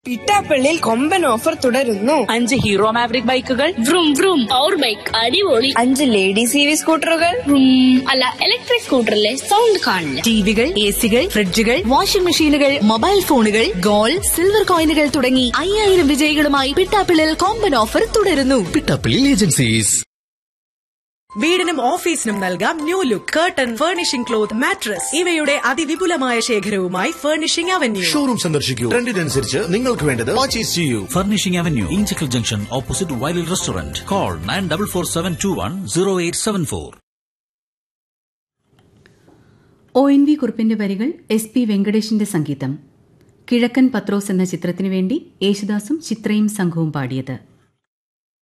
പിട്ടാപ്പള്ളിയിൽ കൊമ്പൻ ഓഫർ തുടരുന്നു അഞ്ച് ഹീറോ മാവറിക് ബൈക്കുകൾ vroom vroom പവർ ബൈക്ക് അടിപൊളി അഞ്ച് ലേഡീസ് ഇ വി സ്കൂട്ടറുകൾ vroom അല്ല ഇലക്ട്രിക് സ്കൂട്ടറിലെ സൗണ്ട് കാണില്ല ടിവികൾ എ സികൾ ഫ്രിഡ്ജുകൾ വാഷിംഗ് മെഷീനുകൾ മൊബൈൽ ഫോണുകൾ ഗോൾഡ് സിൽവർ കോയിനുകൾ തുടങ്ങി അയ്യായിരം വിജയികളുമായി പിട്ടാപ്പിളിൽ കോമ്പൻ ഓഫർ തുടരുന്നു പിട്ടാപ്പിള്ളി ഏജൻസീസ് വീടിനും ഓഫീസിനും നൽകാം new look curtain furnishing cloth mattress ഇവയുടെ അതിവിപുലമായ ശേഖരവുമായി ഫർണിഷിംഗ് അവന്യൂ ഷോറൂം സന്ദർശിക്കൂ ട്രെൻഡിനനുസരിച്ച് നിങ്ങൾക്ക് വേണ്ടത് പർച്ചേസ് ചെയ്യൂ Furnishing Avenue, Inchicle Junction, opposite Wiley Restaurant. Call 9447210874. O N V കുറിപ്പിന്റെ വരികൾ എസ് പി വെങ്കടേഷിന്റെ സംഗീതം കിഴക്കൻ പത്രോസ് എന്ന ചിത്രത്തിനു വേണ്ടി യേശുദാസും ചിത്രയും സംഘവും പാടിയത്